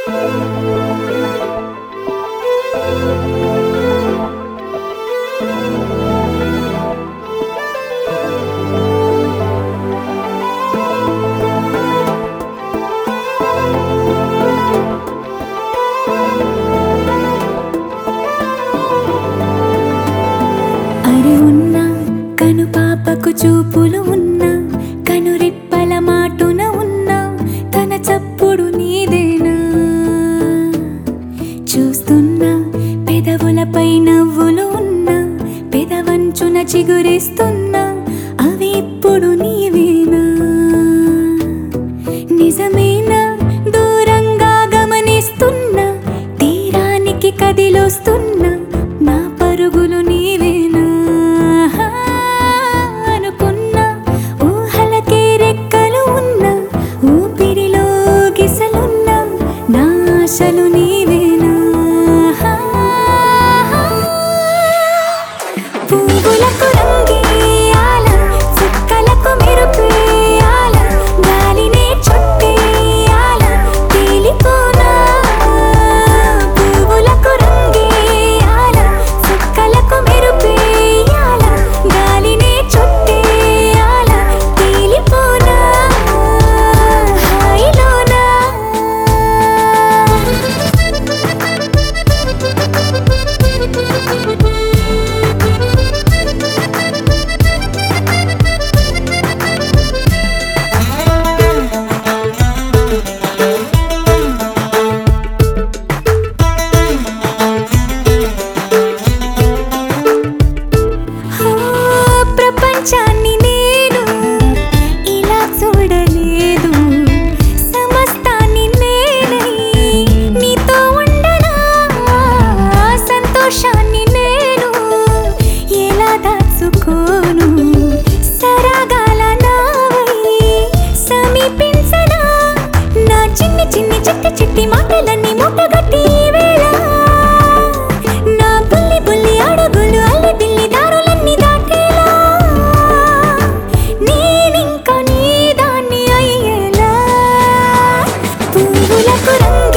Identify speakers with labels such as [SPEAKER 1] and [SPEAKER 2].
[SPEAKER 1] అరి ఉన్న కను పాపకు చూపులు ఉన్న కను రెప్పల మాటున ఉన్న తన చప్పుడు నీదేనా చూస్తున్నా పెదవులపై నవ్వులు ఉన్న పెదవంచున చిగురిస్తున్నా అవి ఇప్పుడు నీవేనా నిజమేనా దూరంగా గమనిస్తున్నా తీరానికి కదిలొస్తున్నా నా పరుగులు నీవేనా అనుకున్నా ఊహలకే రెక్కలు ఉన్నా ఊపిరిలో గిసలున్నా నా ఆశలు నీవేనా పువ్వులకు రంగేయాల చుక్కలకు మెరుపేయాల గాలినే చుట్టేయాల తేలిపోనా పువ్వులకు రంగేయాల చుక్కలకు మెరుపేయాల గాలినే చుట్టేయాల తేలిపోనా హాయిలోనా ఓ ప్రపంచాన్ని నేను ఇలా చూడలేదు సమస్తాన్ని నేనై నీతో ఉండనా సంతోషాన్ని నేను ఎలా దాచుకోను సరాగాల నావై సమీపించనా నా చిన్ని చిన్ని చిట్టి చిట్టి మాటలన్నీ మూటగట్టి ఈ వేళ నా బుల్లి బుల్లి అడుగులు అల్లి బిల్లి దారులన్నీ దాటేలా నేనింక నీ దాన్ని అయ్యేలా పువ్వులకు రంగు